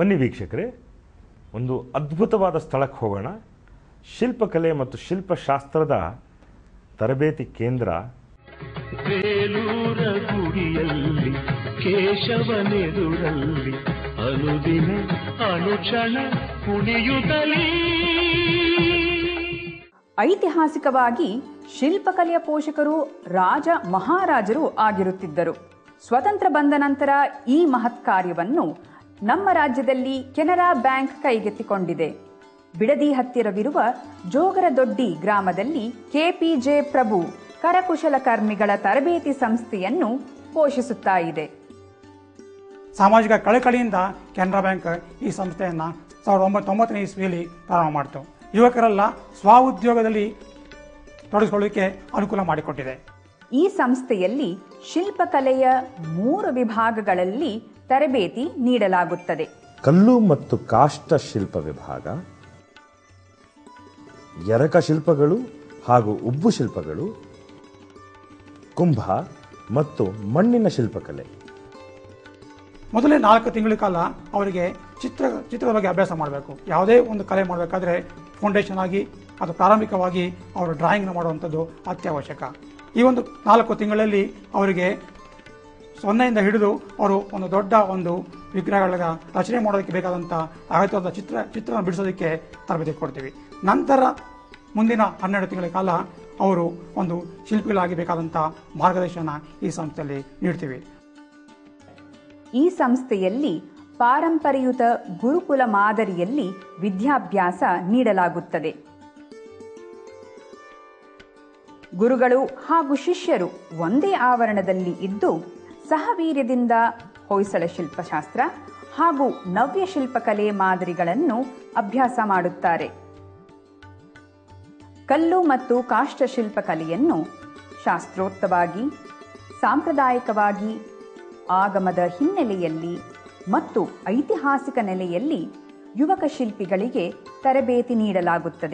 ಬನ್ನಿ ವೀಕ್ಷಕರೇ ಒಂದು ಅದ್ಭುತವಾದ ಸ್ಥಳಕ್ಕೆ ಹೋಗೋಣ ಶಿಲ್ಪಕಲೆ ಮತ್ತು ಶಿಲ್ಪಶಾಸ್ತ್ರದ ತರಬೇತಿ ಕೇಂದ್ರ ಬೇಲೂರ ಗುಡಿಯಲ್ಲಿ ಕೇಶವನೆದುರಲ್ಲಿ ಅನುದಿನ ಅನುಕ್ಷಣ ಕುಣಿಯುತ್ತಲೇ ಐತಿಹಾಸಿಕವಾಗಿ ಶಿಲ್ಪಕಲೆಯ ಪೋಷಕರು ರಾಜ ಮಹಾರಾಜರು ಆಗಿರುತ್ತಿದ್ದರು ಸ್ವತಂತ್ರ ಬಂದ ನಂತರ ಈ ಮಹತ್ ಕಾರ್ಯವನ್ನು ನಮ್ಮ ರಾಜ್ಯದಲ್ಲಿ ಕೆನರಾ ಬ್ಯಾಂಕ್ ಕೈಗೆತ್ತಿಕೊಂಡಿದೆ ಬಿಡದಿ ಹತ್ತಿರವಿರುವ ಜೋಗರದೊಡ್ಡಿ ಗ್ರಾಮದಲ್ಲಿ ಕೆಪಿಜೆ ಪ್ರಭು ಕರಕುಶಲಕರ್ಮಿಗಳ ತರಬೇತಿ ಸಂಸ್ಥೆಯನ್ನು ಪೋಷಿಸುತ್ತಾ ಇದೆ ಸಾಮಾಜಿಕ ಕಳಕಳಿಯಿಂದ ಕೆನರಾ ಬ್ಯಾಂಕ್ ಈ ಸಂಸ್ಥೆಯನ್ನು ಸಾವಿರದ ಒಂಬೈನೂರ ತೊಂಬತ್ತನೇ ಇಸ್ವಿಯಲ್ಲಿ ಪ್ರಾರಂಭ ಮಾಡಿತು ಯುವಕರೆಲ್ಲ ಸ್ವಉದ್ಯೋಗದಲ್ಲಿ ತೊಡಗಿಸಿಕೊಳ್ಳಲಿಕ್ಕೆ ಅನುಕೂಲ ಮಾಡಿಕೊಟ್ಟಿದೆ ಈ ಸಂಸ್ಥೆಯಲ್ಲಿ ಶಿಲ್ಪಕಲೆಯ ಮೂರು ವಿಭಾಗಗಳಲ್ಲಿ ತರಬೇತಿ ನೀಡಲಾಗುತ್ತದೆ ಕಲ್ಲು ಮತ್ತು ಕಾಷ್ಟ ಶಿಲ್ಪ ವಿಭಾಗ ಎರಕ ಶಿಲ್ಪಗಳು ಹಾಗೂ ಉಬ್ಬು ಶಿಲ್ಪಗಳು ಕುಂಭ ಮತ್ತು ಮಣ್ಣಿನ ಶಿಲ್ಪಕಲೆ ಮೊದಲೇ ನಾಲ್ಕು ತಿಂಗಳ ಕಾಲ ಅವರಿಗೆ ಚಿತ್ರ ಚಿತ್ರದ ಬಗ್ಗೆ ಅಭ್ಯಾಸ ಮಾಡಬೇಕು ಯಾವುದೇ ಒಂದು ಕಲೆ ಮಾಡಬೇಕಾದ್ರೆ ಫೌಂಡೇಶನ್ ಆಗಿ ಅದು ಪ್ರಾರಂಭಿಕವಾಗಿ ಅವರು ಡ್ರಾಯಿಂಗ್ನ ಮಾಡುವಂಥದ್ದು ಅತ್ಯವಶ್ಯಕ ಈ ಒಂದು ನಾಲ್ಕು ತಿಂಗಳಲ್ಲಿ ಅವರಿಗೆ ಸೊನ್ನೆಯಿಂದ ಹಿಡಿದು ಅವರು ಒಂದು ದೊಡ್ಡ ಒಂದು ವಿಗ್ರಹಗಳ ರಚನೆ ಮಾಡೋದಕ್ಕೆ ಬೇಕಾದಂಥ ಅಗತ್ಯವಾದ ಚಿತ್ರ ಚಿತ್ರನ ಬಿಡಿಸೋದಕ್ಕೆ ತರಬೇತಿ ಕೊಡ್ತೀವಿ ನಂತರ ಮುಂದಿನ ಹನ್ನೆರಡು ತಿಂಗಳ ಕಾಲ ಅವರು ಒಂದು ಶಿಲ್ಪಿಗಳಾಗಿ ಬೇಕಾದಂಥ ಮಾರ್ಗದರ್ಶನ ಈ ಸಂಸ್ಥೆಯಲ್ಲಿ ನೀಡ್ತೀವಿ ಈ ಸಂಸ್ಥೆಯಲ್ಲಿ ಪಾರಂಪರ್ಯುತ ಗುರುಕುಲ ಮಾದರಿಯಲ್ಲಿ ವಿದ್ಯಾಭ್ಯಾಸ ನೀಡಲಾಗುತ್ತದೆ ಗುರುಗಳು ಹಾಗೂ ಶಿಷ್ಯರು ಒಂದೇ ಆವರಣದಲ್ಲಿ ಇದ್ದು ಸಹವೀರ್ಯದಿಂದ ಹೊಯ್ಸಳ ಶಿಲ್ಪಶಾಸ್ತ್ರ ಹಾಗೂ ನವ್ಯ ಶಿಲ್ಪಕಲೆ ಮಾದರಿಗಳನ್ನು ಅಭ್ಯಾಸ ಮಾಡುತ್ತಾರೆ ಕಲ್ಲು ಮತ್ತು ಕಾಷ್ಟ ಶಿಲ್ಪಕಲೆಯನ್ನು ಶಾಸ್ತ್ರೋಕ್ತವಾಗಿ ಸಾಂಪ್ರದಾಯಿಕವಾಗಿ ಆಗಮದ ಹಿನ್ನೆಲೆಯಲ್ಲಿ ಮತ್ತು ಐತಿಹಾಸಿಕ ನೆಲೆಯಲ್ಲಿ ಯುವಕ ಶಿಲ್ಪಿಗಳಿಗೆ ತರಬೇತಿ ನೀಡಲಾಗುತ್ತದೆ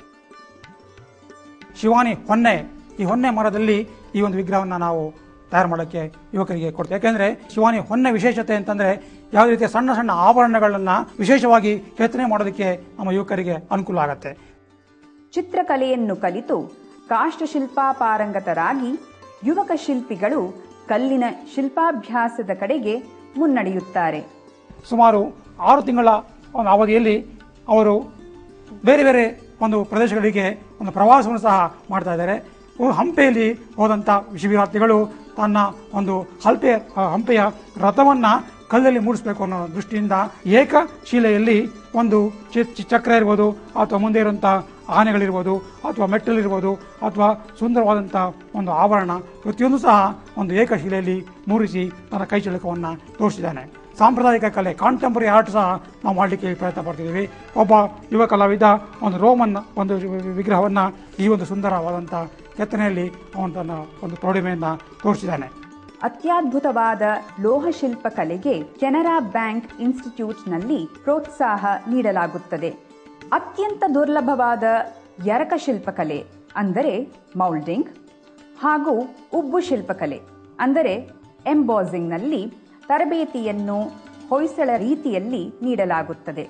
ಶಿವಾನಿ ಹೊನ್ನೆ ಈ ಹೊನ್ನೆ ಮರದಲ್ಲಿ ಈ ಒಂದು ವಿಗ್ರಹವನ್ನು ನಾವು ತಯಾರು ಮಾಡೋಕ್ಕೆ ಯುವಕರಿಗೆ ಕೊಡ್ತೀವಿ ಯಾಕೆಂದರೆ ಶಿವಾನಿ ಹೊನ್ನೆ ವಿಶೇಷತೆ ಅಂತಂದರೆ ಯಾವುದೇ ರೀತಿಯ ಸಣ್ಣ ಸಣ್ಣ ಆಭರಣಗಳನ್ನು ವಿಶೇಷವಾಗಿ ಕೆತ್ತನೆ ಮಾಡೋದಕ್ಕೆ ನಮ್ಮ ಯುವಕರಿಗೆ ಅನುಕೂಲ ಆಗುತ್ತೆ ಚಿತ್ರಕಲೆಯನ್ನು ಕಲಿತು ಕಾಷ್ಟಶಿಲ್ಪ ಪಾರಂಗತರಾಗಿ ಯುವಕ ಶಿಲ್ಪಿಗಳು ಕಲ್ಲಿನ ಶಿಲ್ಪಾಭ್ಯಾಸದ ಕಡೆಗೆ ಮುನ್ನಡೆಯುತ್ತಾರೆ ಸುಮಾರು ಆರು ತಿಂಗಳ ಒಂದು ಅವಧಿಯಲ್ಲಿ ಅವರು ಬೇರೆ ಬೇರೆ ಒಂದು ಪ್ರದೇಶಗಳಿಗೆ ಒಂದು ಪ್ರವಾಸವನ್ನು ಸಹ ಮಾಡ್ತಾ ಇದ್ದಾರೆ ಉ- ಹಂಪೆಯಲ್ಲಿ ಹೋದಂಥ ಶಿಬಿರಾರ್ಥಿಗಳು ತನ್ನ ಒಂದು ಹಲ್ಪೆ ಆ, ಹಂಪೆಯ ರಥವನ್ನು ಕಲ್ಲಲ್ಲಿ ಮೂಡಿಸಬೇಕು ಅನ್ನೋ ದೃಷ್ಟಿಯಿಂದ ಏಕಶಿಲೆಯಲ್ಲಿ ಒಂದು ಚಿ- ಚಿ- ಚಕ್ರ ಇರ್ಬೋದು ಅಥವಾ ಮುಂದೆ ಇರುವಂಥ ಆನೆಗಳಿರ್ಬೋದು ಅಥವಾ ಮೆಟ್ಟಲಿರ್ಬೋದು ಅಥವಾ ಸುಂದರವಾದಂಥ ಒಂದು ಆಭರಣ ಪ್ರತಿಯೊಂದು ಸಹ ಒಂದು ಏಕಶಿಲೆಯಲ್ಲಿ ಮೂರಿಸಿ ತನ್ನ ಕೈಚಳಕವನ್ನು ತೋರಿಸಿದ್ದಾನೆ ಸಾಂಪ್ರದಾಯಿಕ ಕಲೆ ಕಾಂಟೆಂಪರರಿ ಆರ್ಟ್ ಸಹ ನಾವು ಮಾಡಲಿಕ್ಕೆ ಪ್ರಯತ್ನ ಪಡ್ತಿದ್ದೀವಿ ಒಬ್ಬ ಯುವ ಕಲಾವಿದ ಒಂದು ರೋಮನ್ ಒಂದು ವಿಗ್ರಹವನ್ನು ಈ ಒಂದು ಸುಂದರವಾದಂಥ ಕೆತ್ತನೆಯಲ್ಲಿ ಅವನು ತನ್ನ ಒಂದು ಪ್ರೌಢಿಮೆಯನ್ನು ತೋರಿಸಿದ್ದಾನೆ ಅತ್ಯದ್ಭುತವಾದ ಲೋಹಶಿಲ್ಪ ಕಲೆಗೆ ಕೆನರಾ ಬ್ಯಾಂಕ್ ಇನ್ಸ್ಟಿಟ್ಯೂಟ್ನಲ್ಲಿ ಪ್ರೋತ್ಸಾಹ ನೀಡಲಾಗುತ್ತದೆ ಅತ್ಯಂತ ದುರ್ಲಭವಾದ ಎರಕ ಶಿಲ್ಪಕಲೆ ಅಂದರೆ ಮೌಲ್ಡಿಂಗ್ ಹಾಗೂ ಉಬ್ಬು ಶಿಲ್ಪಕಲೆ ಅಂದರೆ ಎಂಬೋಸಿಂಗ್ನಲ್ಲಿ ತರಬೇತಿಯನ್ನು ಹೊಯ್ಸಳ ರೀತಿಯಲ್ಲಿ ನೀಡಲಾಗುತ್ತದೆ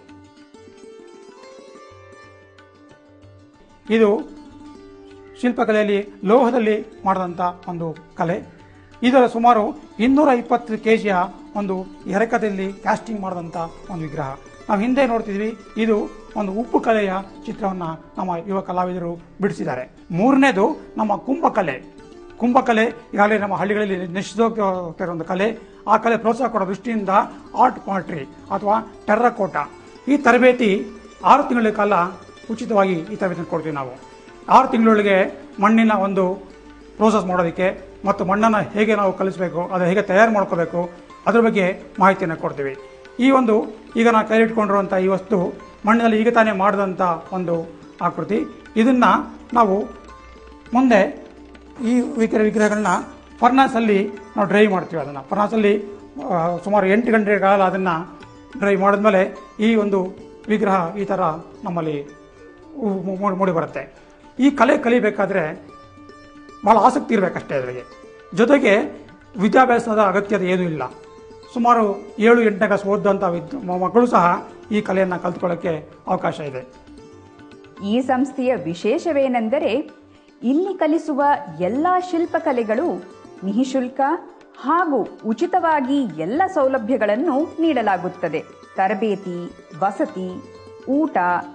ಇದು ಶಿಲ್ಪಕಲೆಯಲ್ಲಿ ಲೋಹದಲ್ಲಿ ಮಾಡಿದಂಥ ಒಂದು ಕಲೆ ಇದರ ಸುಮಾರು ಇನ್ನೂರ ಇಪ್ಪತ್ತು ಕೆ ಜಿಯ ಒಂದು ಎರಕದಲ್ಲಿ ಕ್ಯಾಸ್ಟಿಂಗ್ ಮಾಡಿದಂಥ ಒಂದು ವಿಗ್ರಹ ನಾವು ಹಿಂದೆ ನೋಡ್ತಿದ್ವಿ ಇದು ಒಂದು ಉಪ್ಪು ಕಲೆಯ ಚಿತ್ರವನ್ನು ನಮ್ಮ ಯುವ ಕಲಾವಿದರು ಬಿಡಿಸಿದ್ದಾರೆ ಮೂರನೇದು ನಮ್ಮ ಕುಂಭಕಲೆ ಕುಂಭಕಲೆ ಈಗಾಗಲೇ ನಮ್ಮ ಹಳ್ಳಿಗಳಲ್ಲಿ ನಶಿಸೋಗ್ತಿರೋ ಒಂದು ಕಲೆ ಆ ಕಲೆ ಪ್ರೋತ್ಸಾಹ ಕೊಡೋ ದೃಷ್ಟಿಯಿಂದ ಆರ್ಟ್ ಪಾಟ್ರಿ ಅಥವಾ ಟೆರ್ರಕೋಟ ಈ ತರಬೇತಿ ಆರು ತಿಂಗಳ ಕಾಲ ಉಚಿತವಾಗಿ ಈ ತರಬೇತಿಯನ್ನು ಕೊಡ್ತೀವಿ ನಾವು ಆರು ತಿಂಗಳೊಳಗೆ ಮಣ್ಣಿನ ಒಂದು ಪ್ರೋಸೆಸ್ ಮಾಡೋದಕ್ಕೆ ಮತ್ತು ಮಣ್ಣನ್ನು ಹೇಗೆ ನಾವು ಕಲಿಸಬೇಕು ಅದು ಹೇಗೆ ತಯಾರು ಮಾಡ್ಕೋಬೇಕು ಅದ್ರ ಬಗ್ಗೆ ಮಾಹಿತಿಯನ್ನು ಕೊಡ್ತೀವಿ ಈ ಒಂದು ಈಗ ನಾನು ಕೈಲಿಟ್ಕೊಂಡಿರುವಂಥ ಈ ವಸ್ತು ಮಣ್ಣಿನಲ್ಲಿ ಈಗ ತಾನೇ ಮಾಡಿದಂಥ ಒಂದು ಆಕೃತಿ ಇದನ್ನು ನಾವು ಮುಂದೆ ಈ ವಿಗ್ರಹ ವಿಗ್ರಹಗಳನ್ನ ಫರ್ನಾಸಲ್ಲಿ ನಾವು ಡ್ರೈ ಮಾಡ್ತೀವಿ ಅದನ್ನು ಫರ್ನಾಸಲ್ಲಿ ಆ, ಸುಮಾರು ಎಂಟು ಗಂಟೆ ಕಾಲ ಅದನ್ನು ಡ್ರೈ ಮಾಡಿದ್ಮೇಲೆ ಈ ಒಂದು ವಿಗ್ರಹ ಈ ಥರ ನಮ್ಮಲ್ಲಿ ಉ- ಮೂ- ಮೂಡಿ ಬರುತ್ತೆ ಈ ಕಲೆ ಕಲಿಬೇಕಾದ್ರೆ ಭಾಳ ಆಸಕ್ತಿ ಇರಬೇಕಷ್ಟೇ ಅದರಿಗೆ ಜೊತೆಗೆ ವಿದ್ಯಾಭ್ಯಾಸದ ಅಗತ್ಯತೆ ಏನೂ ಇಲ್ಲ ಸುಮಾರು ಏಳು ಎಂಟನೇ ಕ್ಲಾಸ್ ಓದಂಥ ವಿದ್ ಮಕ್ಕಳು ಸಹ ಈ ಕಲೆಯನ್ನು ಕಲ್ತ್ಕೊಳ್ಳೋಕ್ಕೆ ಅವಕಾಶ ಇದೆ ಈ ಸಂಸ್ಥೆಯ ವಿಶೇಷವೇನೆಂದರೆ ಇಲ್ಲಿ ಕಲಿಸುವ ಎಲ್ಲ ಶಿಲ್ಪಕಲೆಗಳು ನಿಶುಲ್ಕ ಹಾಗೂ ಉಚಿತವಾಗಿ ಎಲ್ಲ ಸೌಲಭ್ಯಗಳನ್ನು ನೀಡಲಾಗುತ್ತದೆ ತರಬೇತಿ ವಸತಿ ಊಟ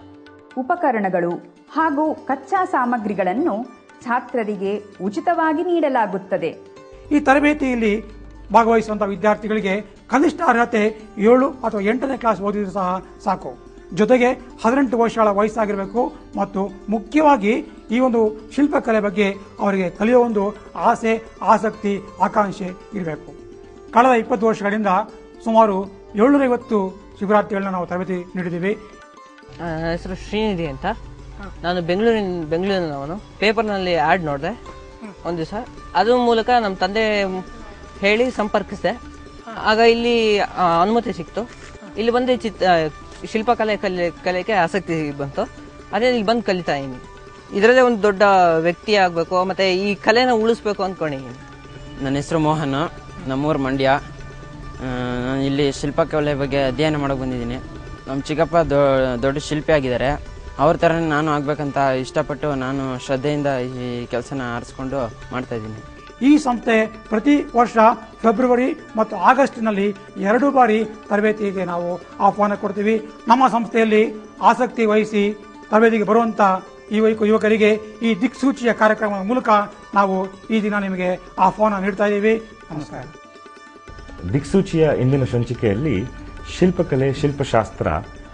ಉಪಕರಣಗಳು ಹಾಗೂ ಕಚ್ಚಾ ಸಾಮಗ್ರಿಗಳನ್ನು ಛಾತ್ರರಿಗೆ ಉಚಿತವಾಗಿ ನೀಡಲಾಗುತ್ತದೆ ಈ ತರಬೇತಿಯಲ್ಲಿ ಭಾಗವಹಿಸುವಂಥ ವಿದ್ಯಾರ್ಥಿಗಳಿಗೆ ಕನಿಷ್ಠ ಅರ್ಹತೆ ಏಳು ಅಥವಾ ಎಂಟನೇ ಕ್ಲಾಸ್ ಓದಿದ್ರು ಸಹ ಸಾಕು ಜೊತೆಗೆ ಹದಿನೆಂಟು ವರ್ಷಗಳ ವಯಸ್ಸಾಗಿರಬೇಕು ಮತ್ತು ಮುಖ್ಯವಾಗಿ ಈ ಒಂದು ಶಿಲ್ಪಕಲೆ ಬಗ್ಗೆ ಅವರಿಗೆ ಕಲಿಯೋ ಒಂದು ಆಸೆ ಆಸಕ್ತಿ ಆಕಾಂಕ್ಷೆ ಇರಬೇಕು ಕಳೆದ ಇಪ್ಪತ್ತು ವರ್ಷಗಳಿಂದ ಸುಮಾರು ಏಳ್ನೂರೈವತ್ತು ಶಿಬಿರಾರ್ಥಿಗಳನ್ನ ನಾವು ತರಬೇತಿ ನೀಡಿದ್ದೀವಿ ಆ, ನನ್ನ ಹೆಸರು ಶ್ರೀನಿಧಿ ಅಂತ ನಾನು ಬೆಂಗಳೂರಿನ ಬೆಂಗಳೂರಿನವನು ಪೇಪರ್ನಲ್ಲಿ ಆ್ಯಡ್ ನೋಡಿದೆ ಒಂದು ದಿವಸ ಅದ್ರ ಮೂಲಕ ನಮ್ಮ ತಂದೆ ಹೇಳಿ ಸಂಪರ್ಕಿಸಿದೆ ಆಗ ಇಲ್ಲಿ ಆ, ಅನುಮತಿ ಸಿಕ್ತು ಇಲ್ಲಿ ಬಂದು ಚಿತ್ ಆ, ಶಿಲ್ಪಕಲೆ ಕಲಿ ಕಲಿಯೋಕ್ಕೆ ಆಸಕ್ತಿ ಬಂತು ಅದೇ ಇಲ್ಲಿ ಬಂದು ಕಲಿತಾ ಇದ್ದೀನಿ ಇದರಲ್ಲೇ ಒಂದು ದೊಡ್ಡ ವ್ಯಕ್ತಿ ಆಗಬೇಕು ಮತ್ತು ಈ ಕಲೆನ ಉಳಿಸ್ಬೇಕು ಅಂದ್ಕೊಂಡಿದ್ದೀನಿ ನನ್ನ ಹೆಸರು ಮೋಹನ್ ನಮ್ಮೂರು ಮಂಡ್ಯ ಆ, ನಾನು ಇಲ್ಲಿ ಶಿಲ್ಪಕಲೆ ಬಗ್ಗೆ ಅಧ್ಯಯನ ಮಾಡೋಕೆ ಬಂದಿದ್ದೀನಿ ನಮ್ಮ ಚಿಕ್ಕಪ್ಪ ದೊ ದೊಡ್ಡ ಶಿಲ್ಪಿ ಆಗಿದ್ದಾರೆ ಅವ್ರ ಥರನೇ ನಾನು ಆಗಬೇಕಂತ ಇಷ್ಟಪಟ್ಟು ನಾನು ಶ್ರದ್ಧೆಯಿಂದ ಈ ಕೆಲಸನ ಆರಿಸ್ಕೊಂಡು ಮಾಡ್ತಾ ಇದ್ದೀನಿ ಈ ಸಂಸ್ಥೆ ಪ್ರತಿ ವರ್ಷ ಫೆಬ್ರವರಿ ಮತ್ತು ಆಗಸ್ಟ್ನಲ್ಲಿ ಎರಡು ಬಾರಿ ತರಬೇತಿಗೆ ನಾವು ಆಹ್ವಾನ ಕೊಡ್ತೀವಿ ನಮ್ಮ ಸಂಸ್ಥೆಯಲ್ಲಿ ಆಸಕ್ತಿ ವಹಿಸಿ ತರಬೇತಿಗೆ ಬರುವಂಥ ಯುವಕ ಯುವಕರಿಗೆ ಈ ದಿಕ್ಸೂಚಿಯ ಕಾರ್ಯಕ್ರಮದ ಮೂಲಕ ನಾವು ಈ ದಿನ ನಿಮಗೆ ಆಹ್ವಾನ ನೀಡ್ತಾ ಇದ್ದೀವಿ ನಮಸ್ಕಾರ ದಿಕ್ಸೂಚಿಯ ಇಂದಿನ ಸಂಚಿಕೆಯಲ್ಲಿ ಶಿಲ್ಪಕಲೆ ಶಿಲ್ಪಶಾಸ್ತ್ರ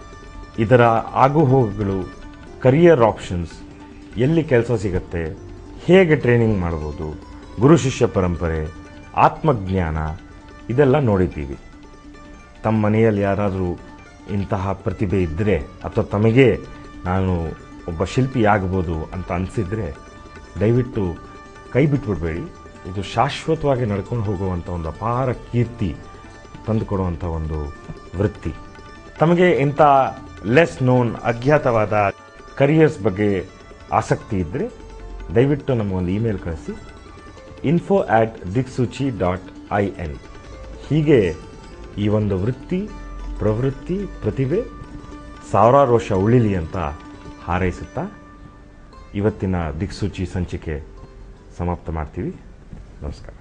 ಇದರ ಆಗುಹೋಗುಗಳು ಕರಿಯರ್ ಆಪ್ಷನ್ಸ್ ಎಲ್ಲಿ ಕೆಲಸ ಸಿಗುತ್ತೆ ಹೇಗೆ ಟ್ರೈನಿಂಗ್ ಮಾಡ್ಬೋದು ಗುರು ಶಿಷ್ಯ ಪರಂಪರೆ ಆತ್ಮಜ್ಞಾನ ಇದೆಲ್ಲ ನೋಡಿದ್ದೀವಿ ತಮ್ಮ ಮನೆಯಲ್ಲಿ ಯಾರಾದರೂ ಇಂತಹ ಪ್ರತಿಭೆ ಇದ್ದರೆ ಅಥವಾ ತಮಗೆ ನಾನು ಒಬ್ಬ ಶಿಲ್ಪಿ ಆಗ್ಬೋದು ಅಂತ ಅನಿಸಿದರೆ ದಯವಿಟ್ಟು ಕೈ ಬಿಟ್ಬಿಡ್ಬೇಡಿ ಇದು ಶಾಶ್ವತವಾಗಿ ನಡ್ಕೊಂಡು ಹೋಗುವಂಥ ಒಂದು ಅಪಾರ ಕೀರ್ತಿ ತಂದುಕೊಡುವಂಥ ಒಂದು ವೃತ್ತಿ ತಮಗೆ ಇಂಥ ಲೆಸ್ ನೋನ್ ಅಜ್ಞಾತವಾದ ಕರಿಯರ್ಸ್ ಬಗ್ಗೆ ಆಸಕ್ತಿ ಇದ್ದರೆ ದಯವಿಟ್ಟು ನಮಗೊಂದು ಇಮೇಲ್ ಕಳಿಸಿ ಇನ್ಫೋ ಆಟ್ ದಿಕ್ಸೂಚಿ ಡಾಟ್ ಐ ಎನ್ ಹೀಗೆ ಈ ಒಂದು ವೃತ್ತಿ ಪ್ರವೃತ್ತಿ ಪ್ರತಿಭೆ ಸಾವಿರಾರು ವರ್ಷ ಉಳಿಲಿ ಅಂತ ಹಾರೈಸುತ್ತಾ ಇವತ್ತಿನ ದಿಕ್ಸೂಚಿ ಸಂಚಿಕೆ ಸಮಾಪ್ತ ಮಾಡ್ತೀವಿ ನಮಸ್ಕಾರ